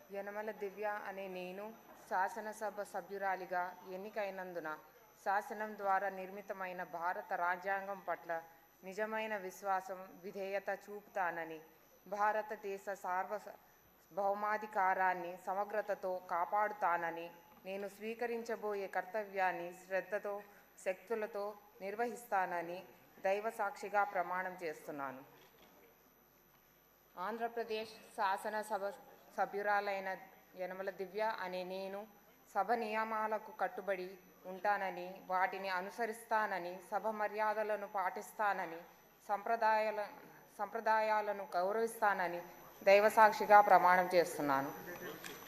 యనమల దివ్య అనే నేను శాసనసభ సభ్యురాలిగా ఎన్నికైనందున శాసనం ద్వారా నిర్మితమైన భారత రాజ్యాంగం పట్ల నిజమైన విశ్వాసం విధేయత చూపుతానని భారతదేశ సార్వ భౌమాధికారాన్ని సమగ్రతతో కాపాడుతానని నేను స్వీకరించబోయే కర్తవ్యాన్ని శ్రద్ధతో శక్తులతో నిర్వహిస్తానని దైవ సాక్షిగా ప్రమాణం చేస్తున్నాను ఆంధ్రప్రదేశ్ శాసనసభ సభ్యురాలైన యనమల దివ్య అనే నేను సభ నియమాలకు కట్టుబడి ఉంటానని వాటిని అనుసరిస్తానని సభ మర్యాదలను పాటిస్తానని సంప్రదాయాల సంప్రదాయాలను గౌరవిస్తానని దైవసాక్షిగా ప్రమాణం చేస్తున్నాను